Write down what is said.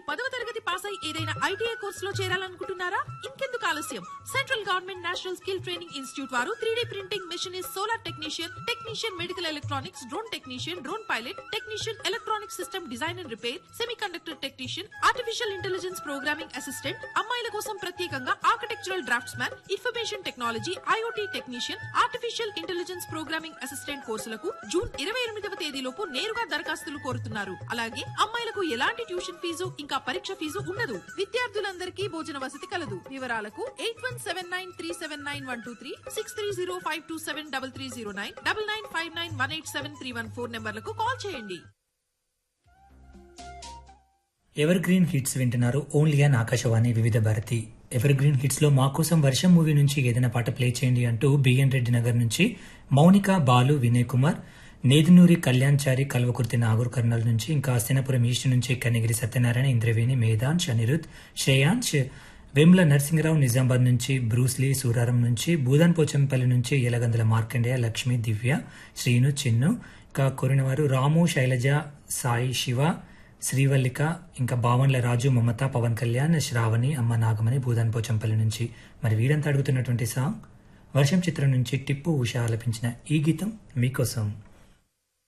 పదవ తరగతి పాస్ అయి ఏదైనా ఐటీఐ కోర్సులో చేరాలనుకుంటున్నారా ఇంకెందుకు ఆలస్యం central government national skill training institute వారు three printing machinist solar technician technician medical electronics drone technician drone pilot technician electronic system design and repair semiconductor technician artificial intelligence programming assistant అమ్మాయిల కోసం ప్రత్యేకంగా architectural draughtsman information technology IoT technician artificial intelligence programming assistant కోర్సులకు June ఇరవై ఎనిమిదవ తేదీలోపు నేరుగా దరఖాస్తులు కోరుతున్నారు అలాగే అమ్మాయిలకు ఎలాంటి ట్యూషన్ ఫీజు ఇంకా పరీక్ష ఫీజు ఉండదు విద్యార్థులందరికీ భోజన వసతి కలదు వివరాలకు eight one seven nine three seven nine one two three six three zero five two seven double three zero nine double nine five nine one eight seven three one four నెంబర్లకు call చేయండి evergreen hits వింటున్నారు only on Akashvani Vividh Bharati ever evergreen hits లో మా కోసం వర్షం movie నుంచి ఏదైనా పాట ప్లే చేయండి అంటూ బిఎన్ రెడ్డి నగర్ నుంచి మౌనిక బాలు వినయ్ కుమార్ నేదునూరి కళ్యాణ్చారి కల్వకుర్తి నాగూర్ కర్నల్ నుంచి ఇంకా అస్తినపురం ఈస్ట్ నుంచి కన్నగిరి సత్యనారాయణ ఇంద్రవేణి మేధాంశ్ అనిరుద్ శ్రేయాంశ్ వేముల నరసింహరావు నిజామాబాద్ నుంచి బ్రూస్లీ సూరారం నుంచి భూదాన్ పోచంపల్లి నుంచి ఎలగందుల మార్కండేయ లక్ష్మి దివ్య శ్రీను చిన్ను ఇంకా కోరినవారు రాము శైలజ సాయి శివ శ్రీవల్లిక ఇంకా బావన్ల రాజు మమత పవన్ కళ్యాణ్ శ్రావణి అమ్మ నాగమణి భూదాన్ పోచంపల్లి నుంచి మరి వీరంతా అడుగుతున్నటువంటి సాంగ్ వర్షం చిత్రం నుంచి టిప్పు ఉష ఆలపించిన ఈ గీతం మీకోసం